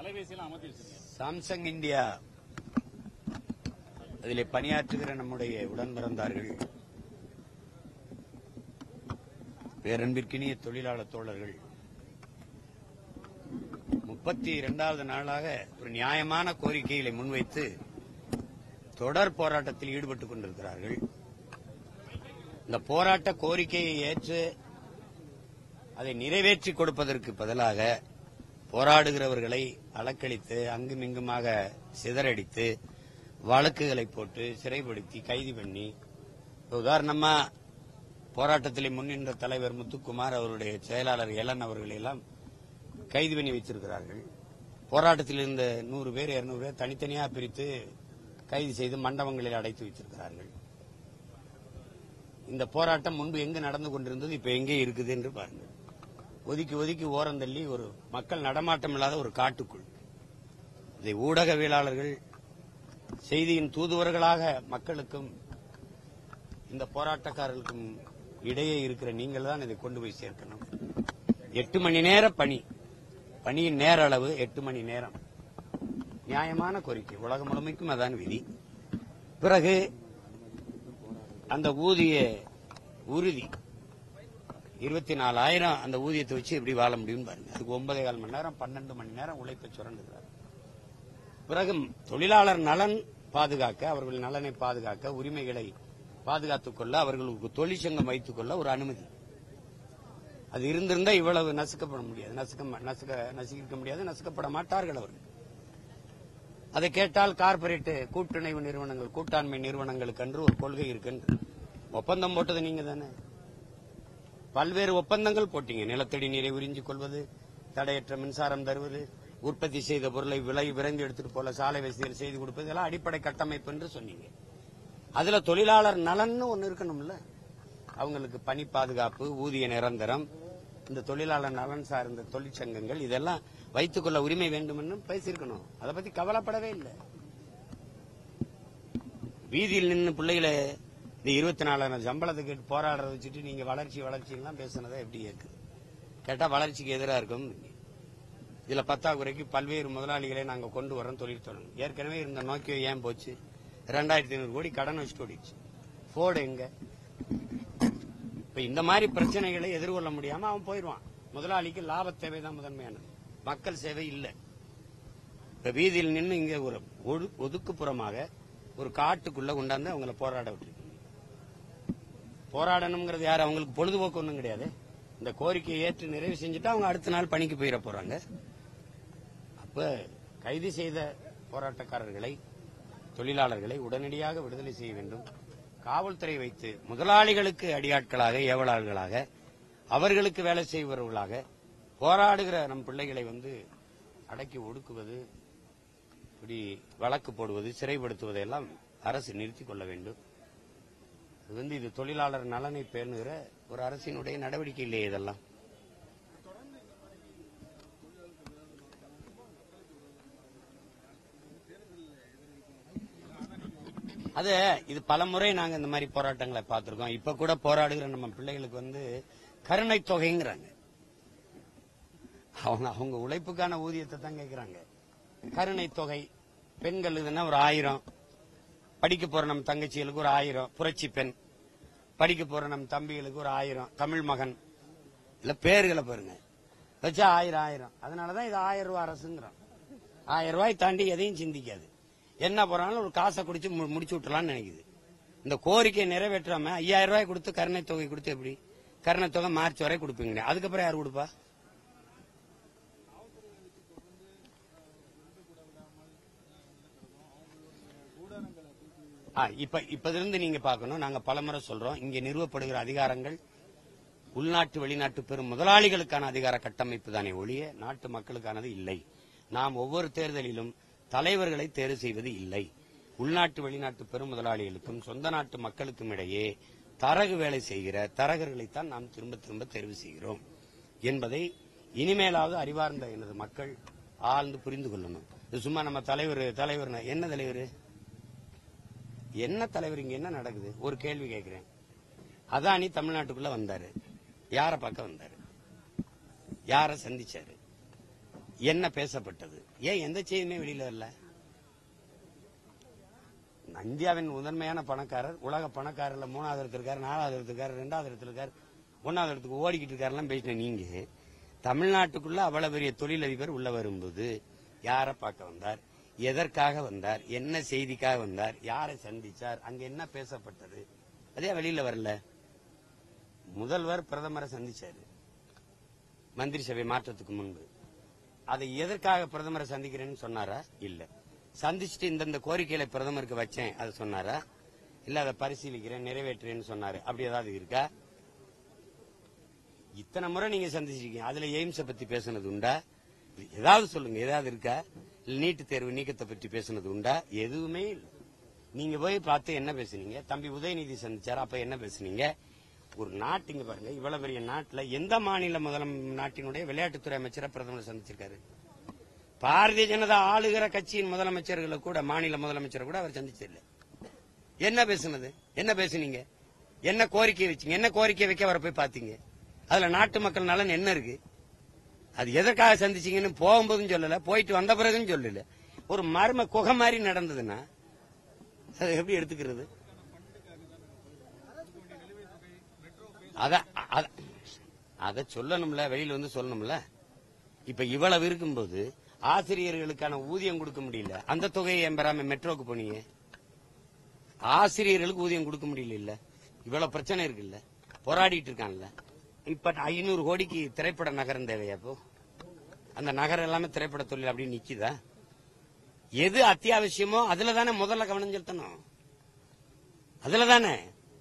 அலைபேசியெல்லாம் அமர்த்தி வச்சிருக்கீங்க Samsung India அதிலே பணியாற்றுகிற நம்முடைய உடன் பிறந்தார்கள் பேரன்பிற்கினிய தொழிலாளர் தோழர்கள் முப்பத்தி இரண்டாவது நாளாக ஒரு நியாயமான கோரிக்கைகளை முன்வைத்து தொடர் போராட்டத்தில் ஈடுபட்டுக் கொண்டிருக்கிறார்கள் இந்த போராட்ட கோரிக்கையை ஏற்று அதை நிறைவேற்றி கொடுப்பதற்கு பதிலாக போராடுகிறவர்களை அலக்களித்து அங்குமிங்குமாக சிதறடித்து வழக்குகளை போட்டு சிறைப்படுத்தி கைது பண்ணி இப்ப உதாரணமா போராட்டத்தில் முன்னின்ற தலைவர் முத்துக்குமார் அவருடைய செயலாளர் எலன் அவர்களை எல்லாம் கைது பண்ணி வைத்திருக்கிறார்கள் போராட்டத்தில் இருந்த நூறு பேர் இருநூறு பேர் தனித்தனியாக பிரித்து கைது செய்து மண்டபங்களில் அடைத்து வைத்திருக்கிறார்கள் இந்த போராட்டம் முன்பு எங்கு நடந்து கொண்டிருந்தது இப்ப எங்கே இருக்குது என்று பாருங்கள் ஒதுக்கி ஒதுக்கி ஓரந்தள்ளி ஒரு மக்கள் நடமாட்டம் இல்லாத ஒரு காட்டுக்குள் இதை ஊடகவியலாளர்கள் செய்தியின் தூதுவர்களாக மக்களுக்கும் இந்த போராட்டக்காரர்களுக்கும் இடையே இருக்கிற நீங்கள் தான் இதை கொண்டு போய் சேர்க்கணும் எட்டு மணி நேர பணி பணியின் நேர அளவு எட்டு மணி நேரம் நியாயமான கோரிக்கை உலகம் முழுமைக்கும் அதான் விதி பிறகு அந்த ஊதிய உறுதி இருபத்தி நாலாயிரம் அந்த ஊதியத்தை வச்சு எப்படி வாழ முடியும் பாருங்க அதுக்கு ஒன்பதே கால் மணி நேரம் பன்னெண்டு மணி நேரம் உழைப்பை சுரண்டுகிறார் பிறகு தொழிலாளர் நலன் பாதுகாக்க அவர்கள் நலனை பாதுகாக்க உரிமைகளை பாதுகாத்துக் கொள்ள அவர்களுக்கு தொழிற்சங்கம் வைத்துக் கொள்ள ஒரு அனுமதி அது இருந்திருந்தா இவ்வளவு நசுக்கப்பட முடியாது நசுக்க நசுக்க நசுக்கிக்க முடியாது நசுக்கப்பட மாட்டார்கள் அவர்கள் அதை கேட்டால் கார்ப்பரேட் கூட்டுணைவு நிறுவனங்கள் கூட்டாண்மை நிறுவனங்களுக்கு என்று ஒரு கொள்கை இருக்குன்னு ஒப்பந்தம் போட்டது நீங்க தானே பல்வேறு ஒப்பந்தங்கள் போட்டீங்க நிலத்தடி நீரை உறிஞ்சிக் கொள்வது தடையற்ற மின்சாரம் தருவது உற்பத்தி செய்த பொருளை விலை விரைந்து எடுத்துட்டு போல சாலை வசதிகள் செய்து கொடுப்பது இதெல்லாம் அடிப்படை கட்டமைப்பு என்று சொன்னீங்க அதுல தொழிலாளர் நலன்னு ஒண்ணு இருக்கணும்ல அவங்களுக்கு பணி பாதுகாப்பு ஊதிய நிரந்தரம் இந்த தொழிலாளர் நலன் சார்ந்த தொழிற்சங்கங்கள் இதெல்லாம் வைத்துக்கொள்ள உரிமை வேண்டும்னு பேசியிருக்கணும் அதை பத்தி கவலைப்படவே இல்லை வீதியில் நின்று பிள்ளைகளை இந்த இருபத்தி நாலாயிரம் சம்பளத்தை கேட்டு போராடுறத வச்சுட்டு நீங்க வளர்ச்சி வளர்ச்சிலாம் பேசுனதை எப்படி ஏக்குது கேட்டா வளர்ச்சிக்கு எதிராக இருக்கும் இதுல பத்தாக்குறைக்கு பல்வேறு முதலாளிகளை நாங்க கொண்டு வரோம் தொழில் தொடங்கும் ஏற்கனவே இருந்த நோக்கியோ ஏன் போச்சு ரெண்டாயிரத்தி ஐநூறு கோடி கடன் வச்சுட்டு ஓடிச்சு போர்டு எங்க இப்ப இந்த மாதிரி பிரச்சனைகளை எதிர்கொள்ள முடியாம அவன் போயிடுவான் முதலாளிக்கு லாப தேவை தான் முதன்மையானது மக்கள் சேவை இல்ல இப்ப வீதியில் நின்று இங்க ஒரு ஒடு- ஒதுக்குப்புறமாக ஒரு காட்டுக்குள்ள கொண்டாந்து அவங்கள போராட விட்டுருக்கீங்க போராடணுங்கிறது யாரு அவங்களுக்கு பொழுதுபோக்கு ஒண்ணும் கிடையாது இந்த கோரிக்கையை ஏற்று நிறைவு செஞ்சுட்டு அவங்க அடுத்த நாள் பணிக்கு போயிட போறாங்க அப்ப கைது செய்த போராட்டக்காரர்களை தொழிலாளர்களை உடனடியாக விடுதலை செய்ய வேண்டும் காவல்துறை வைத்து முதலாளிகளுக்கு அடியாட்களாக ஏவலாளர்களாக அவர்களுக்கு வேலை செய்பவர்களாக போராடுகிற நம் பிள்ளைகளை வந்து அடக்கி ஒடுக்குவது இப்படி வழக்கு போடுவது சிறைப்படுத்துவதையெல்லாம் அரசு நிறுத்திக் கொள்ள வேண்டும் இது வந்து இது தொழிலாளர் நலனை பேணுகிற ஒரு அரசினுடைய நடவடிக்கை இல்லையே இதெல்லாம் அது இது பல முறை நாங்க இந்த மாதிரி போராட்டங்களை பார்த்திருக்கோம் இப்ப கூட போராடுகிற நம்ம பிள்ளைகளுக்கு வந்து கருணை தொகைங்கிறாங்க அவங்க அவங்க உழைப்புக்கான ஊதியத்தை தான் கேட்கறாங்க கருணை தொகை பெண்கள் இதுன்னா ஒரு ஆயிரம் படிக்க போற நம்ம தங்கச்சிகளுக்கு ஒரு ஆயிரம் புரட்சி பெண் படிக்க போற நம்ம தம்பிகளுக்கு ஒரு ஆயிரம் தமிழ் மகன் இல்ல பேர்களை பாருங்க வச்சா ஆயிரம் ஆயிரம் அதனாலதான் இது ஆயிரம் ரூபாய் அரசுங்கிறோம் ஆயிரம் ரூபாய் தாண்டி எதையும் சிந்திக்காது என்ன போறாலும் ஒரு காசை குடிச்சு மு- முடிச்சு விட்டுலாம்னு நினைக்குது இந்த கோரிக்கையை நிறைவேற்றாம ஐயாயிரம் ரூபாய் கொடுத்து கருணை தொகை கொடுத்து எப்படி கருணை தொகை மார்ச் வரை கொடுப்பீங்க அதுக்கப்புறம் யார் கொடுப்பா ஆ, இப்ப இப்பதிலிருந்து நீங்க பார்க்கணும் நாங்க பலமுறை சொல்றோம் இங்க நிறுவப்படுகிற அதிகாரங்கள் உள்நாட்டு வெளிநாட்டு பெரும் முதலாளிகளுக்கான அதிகார கட்டமைப்பு தானே ஒழிய நாட்டு மக்களுக்கானது இல்லை நாம் ஒவ்வொரு தேர்தலிலும் தலைவர்களை தேர்வு செய்வது இல்லை உள்நாட்டு வெளிநாட்டு பெரும் முதலாளிகளுக்கும் சொந்த நாட்டு மக்களுக்கும் இடையே தரகு வேலை செய்கிற தரகர்களைத்தான் நாம் திரும்ப திரும்ப தேர்வு செய்கிறோம் என்பதை இனிமேலாவது அறிவார்ந்த எனது மக்கள் ஆழ்ந்து புரிந்து கொள்ளணும் இது சும்மா நம்ம தலைவர் தலைவர் என்ன தலைவர் என்ன தலைவர் இங்க என்ன நடக்குது ஒரு கேள்வி கேட்கிறேன் அதானி தமிழ்நாட்டுக்குள்ள வந்தாரு யார பார்க்க வந்தாரு யார சந்திச்சாரு என்ன பேசப்பட்டது ஏன் எந்த செய்தியுமே வெளியில வரல இந்தியாவின் முதன்மையான பணக்காரர் உலக பணக்காரர்ல மூணாவது இடத்துல இருக்காரு நாலாவது இடத்துல இருக்காரு ரெண்டாவது இடத்துல இருக்காரு ஒன்னாவது இடத்துக்கு ஓடிக்கிட்டு இருக்காருலாம் பேசின நீங்க தமிழ்நாட்டுக்குள்ள அவ்வளவு பெரிய தொழிலதிபர் உள்ள வரும்போது யாரை பார்க்க வந்தார் எதற்காக வந்தார் என்ன செய்திக்காக வந்தார் யாரை சந்திச்சார் அங்க என்ன பேசப்பட்டது அதே வெளியில வரல முதல்வர் பிரதமரை சந்திச்சாரு மந்திரி சபை மாற்றத்துக்கு முன்பு அதை எதற்காக பிரதமரை சந்திக்கிறேன்னு சொன்னாரா இல்ல சந்திச்சுட்டு இந்தந்த கோரிக்கைகளை பிரதமருக்கு வச்சேன் அதை சொன்னாரா இல்ல அதை பரிசீலிக்கிறேன் நிறைவேற்றுறேன்னு சொன்னாரு அப்படி ஏதாவது இருக்கா இத்தனை முறை நீங்க சந்திச்சிருக்கீங்க அதுல எய்ம்ஸ பத்தி பேசுனது உண்டா ஏதாவது சொல்லுங்க ஏதாவது இருக்கா இல்ல நீட்டு தேர்வு நீக்கத்தை பற்றி பேசுனது உண்டா எதுவுமே இல்ல நீங்க போய் பார்த்து என்ன பேசுனீங்க தம்பி உதயநிதி சந்திச்சாரு அப்ப என்ன பேசுனீங்க ஒரு நாட்டுங்க பாருங்க இவ்வளவு பெரிய நாட்டுல எந்த மாநில முதலம் நாட்டினுடைய விளையாட்டுத்துறை அமைச்சரை பிரதமர் சந்திச்சிருக்காரு பாரதிய ஜனதா ஆளுகிற கட்சியின் முதலமைச்சர்களை கூட மாநில முதலமைச்சரை கூட அவர் சந்திச்சதில்லை என்ன பேசுனது என்ன பேசுனீங்க என்ன கோரிக்கை வச்சீங்க என்ன கோரிக்கை வைக்க அவரை போய் பாத்தீங்க அதுல நாட்டு மக்கள் நலன் என்ன இருக்கு அது எதற்காக சந்திச்சீங்கன்னு போகும்போதும் சொல்லல போயிட்டு வந்த பிறகும் சொல்லல ஒரு மர்ம குகை மாதிரி நடந்ததுன்னா அதை எப்படி எடுத்துக்கிறது அத அத- அத சொல்லணும்ல வெளியில வந்து சொல்லணும்ல இப்ப இவ்வளவு இருக்கும்போது ஆசிரியர்களுக்கான ஊதியம் கொடுக்க முடியல அந்த தொகையை ஏன் பெறாம மெட்ரோக்கு போனீங்க ஆசிரியர்களுக்கு ஊதியம் கொடுக்க முடியல இல்ல இவ்வளவு பிரச்சனை இருக்குல்ல போராடிட்டு இருக்கான்ல இப்ப ஐநூறு கோடிக்கு திரைப்பட நகரம் தேவையா இப்போ அந்த நகரம் எல்லாமே திரைப்பட தொழில் அப்படி நிக்குதா எது அத்தியாவசியமோ அதுல தானே முதல்ல கவனம் செலுத்தணும் அதுல தானே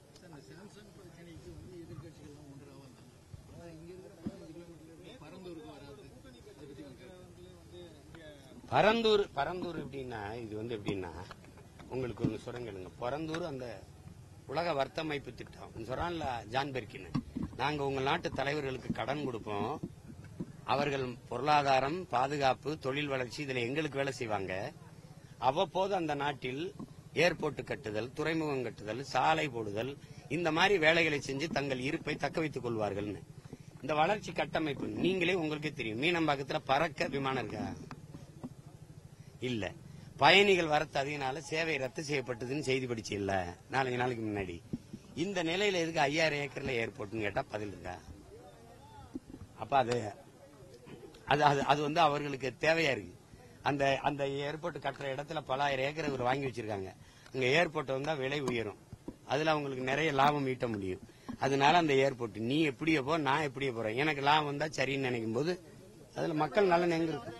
பரந்தூர் பரந்தூர் எப்படின்னா இது வந்து எப்படின்னா உங்களுக்கு ஒன்று சொல்றேங்க பரந்தூர் அந்த உலக வர்த்தமைப்பு திட்டம் சொல்றான்ல ஜான் பெர்கின் நாங்க உங்க நாட்டு தலைவர்களுக்கு கடன் கொடுப்போம் அவர்கள் பொருளாதாரம் பாதுகாப்பு தொழில் வளர்ச்சி இதுல எங்களுக்கு வேலை செய்வாங்க அவ்வப்போது அந்த நாட்டில் ஏர்போர்ட் கட்டுதல் துறைமுகம் கட்டுதல் சாலை போடுதல் இந்த மாதிரி வேலைகளை செஞ்சு தங்கள் இருப்பை தக்க வைத்துக் கொள்வார்கள்னு இந்த வளர்ச்சி கட்டமைப்பு நீங்களே உங்களுக்கே தெரியும் மீனம்பாக்கத்துல பறக்க விமானம் இருக்கா இல்ல பயணிகள் வரத்து அதிகனால சேவை ரத்து செய்யப்பட்டதுன்னு செய்தி படிச்சு இல்ல நாலஞ்சு நாளைக்கு முன்னாடி இந்த நிலையில எதுக்கு ஐயாயிரம் ஏக்கர்ல ஏர்போர்ட்னு கேட்டா பதில் இருக்கா அப்ப அது அது அது அது வந்து அவர்களுக்கு தேவையா இருக்கு அந்த அந்த ஏர்போர்ட் கட்டுற இடத்துல பல ஆயிரம் ஏக்கர் இவர் வாங்கி வச்சிருக்காங்க அங்க ஏர்போர்ட் வந்தா விலை உயரும் அதுல அவங்களுக்கு நிறைய லாபம் ஈட்ட முடியும் அதனால அந்த ஏர்போர்ட் நீ எப்படியோ போ நான் எப்படியோ போறேன் எனக்கு லாபம் வந்தா சரின்னு நினைக்கும் போது அதுல மக்கள் நலன் எங்க இருக்கு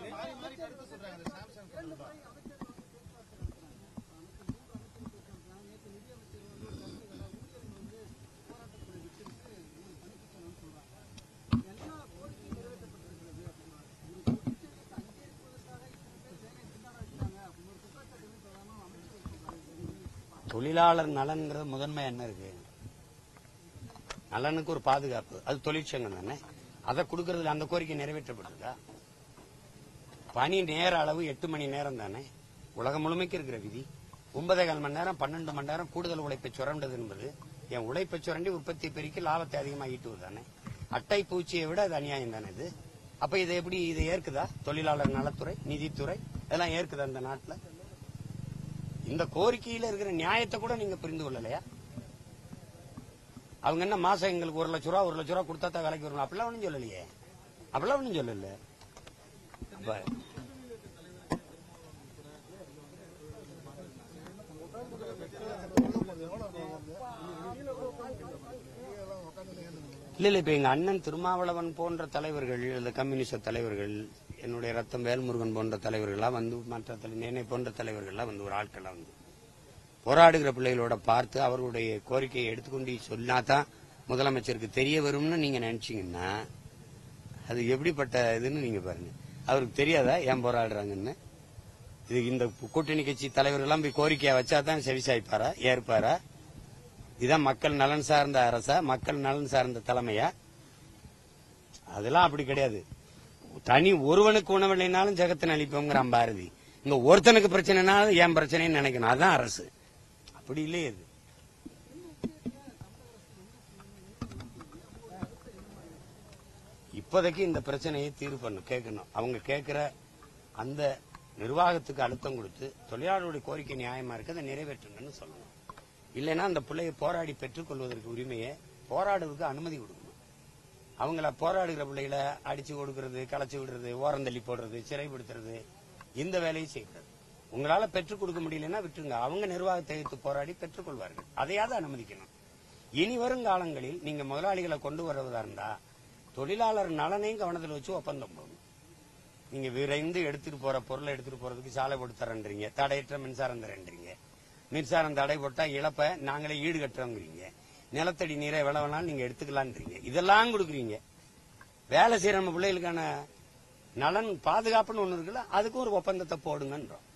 தொழிலாளர் நலன்ங்கிறது முதன்மை என்ன இருக்கு நலனுக்கு ஒரு பாதுகாப்பு அது தொழிற்சங்கம் தானே அதை கொடுக்கறதுல அந்த கோரிக்கை நிறைவேற்றப்பட்டிருக்கா பணி நேர அளவு எட்டு மணி நேரம் தானே உலகம் முழுமைக்கு இருக்கிற விதி ஒன்பதே கால் மணி நேரம் பன்னெண்டு மணி நேரம் கூடுதல் உழைப்பை சுரண்டது என்பது என் உழைப்பை சுரண்டி உற்பத்தி பெருக்கி லாபத்தை அதிகமாக ஈட்டுவது தானே அட்டை பூச்சியை விட அது அநியாயம் தானே இது அப்ப இதை எப்படி இதை ஏற்குதா தொழிலாளர் நலத்துறை நிதித்துறை இதெல்லாம் ஏற்குதா இந்த நாட்டுல இந்த கோரிக்கையில இருக்கிற நியாயத்தை கூட நீங்க புரிந்து கொள்ளலையா அவங்க என்ன மாசம் எங்களுக்கு ஒரு லட்ச ரூபா ஒரு லட்ச ரூபா கொடுத்தா தான் வேலைக்கு வரணும் அப்படிலாம் ஒண்ணும் சொல்லலையே அப்படிலாம் ஒண்ணும் சொல்லல அப்ப இல்ல இல்ல இப்ப எங்க அண்ணன் திருமாவளவன் போன்ற தலைவர்கள் இந்த கம்யூனிஸ்ட் தலைவர்கள் என்னுடைய ரத்தம் வேல்முருகன் போன்ற தலைவர்கள்லாம் வந்து மற்ற தலை என்னை போன்ற தலைவர்கள்லாம் வந்து ஒரு ஆட்கள்லாம் வந்து போராடுகிற பிள்ளைகளோட பார்த்து அவர்களுடைய கோரிக்கையை எடுத்துக்கொண்டு சொன்னாதான் முதலமைச்சருக்கு தெரிய வரும்னு நீங்க நினைச்சீங்கன்னா அது எப்படிப்பட்ட இதுன்னு நீங்க பாருங்க அவருக்கு தெரியாதா ஏன் போராடுறாங்கன்னு இது இந்த கூட்டணி கட்சி தலைவர்கள் எல்லாம் போய் கோரிக்கையா வச்சாதான் செவிசாய்ப்பாரா ஏற்பாரா இதான் மக்கள் நலன் சார்ந்த அரசா மக்கள் நலன் சார்ந்த தலைமையா அதெல்லாம் அப்படி கிடையாது தனி ஒருவனுக்கு உணவில்லைனாலும் ஜெகத்தின் அளிப்போங்கிறான் பாரதி இங்க ஒருத்தனுக்கு பிரச்சனைனாலும் என் பிரச்சனைன்னு நினைக்கணும் அதான் அரசு அப்படி இல்லையே இது இப்ப இப்போதைக்கு இந்த பிரச்சனையை தீர்வு பண்ணும் கேட்கணும் அவங்க கேட்கிற அந்த நிர்வாகத்துக்கு அழுத்தம் கொடுத்து தொழிலாளருடைய கோரிக்கை நியாயமா இருக்கு அதை நிறைவேற்றுங்கன்னு சொல்லணும் இல்லைன்னா அந்த பிள்ளையை போராடி பெற்றுக்கொள்வதற்கு உரிமையை போராடுவதற்கு அனுமதி கொடுக்கணும் அவங்கள போராடுகிற பிள்ளைகளை அடிச்சு கொடுக்கறது களைச்சு விடுறது ஓரந்தள்ளி போடுறது சிறைப்படுத்துறது இந்த வேலையை செய்கிறது உங்களால பெற்றுக் கொடுக்க முடியலன்னா விட்டுருங்க அவங்க நிர்வாகத்தை எதிர்த்து போராடி பெற்றுக்கொள்வார்கள் அதையாவது அனுமதிக்கணும் இனி வரும் காலங்களில் நீங்க முதலாளிகளை கொண்டு வருவதா இருந்தா தொழிலாளர் நலனையும் கவனத்தில் வச்சு ஒப்பந்தம் போடணும் நீங்க விரைந்து எடுத்துட்டு போற பொருளை எடுத்துட்டு போறதுக்கு சாலை போட்டு தரேன்றீங்க தடையற்ற மின்சாரம் தரேன்றீங்க மின்சாரம் தடை போட்டா இழப்ப நாங்களே ஈடு கட்டுறோங்கிறீங்க நிலத்தடி நீரை எவ்வளவு வேணாலும் நீங்க எடுத்துக்கலான்றீங்க இதெல்லாம் கொடுக்குறீங்க வேலை செய்யற நம்ம பிள்ளைகளுக்கான நலன் பாதுகாப்புன்னு ஒண்ணு இருக்குல்ல அதுக்கும் ஒரு ஒப்பந்தத்தை போடுங்கன்றோம்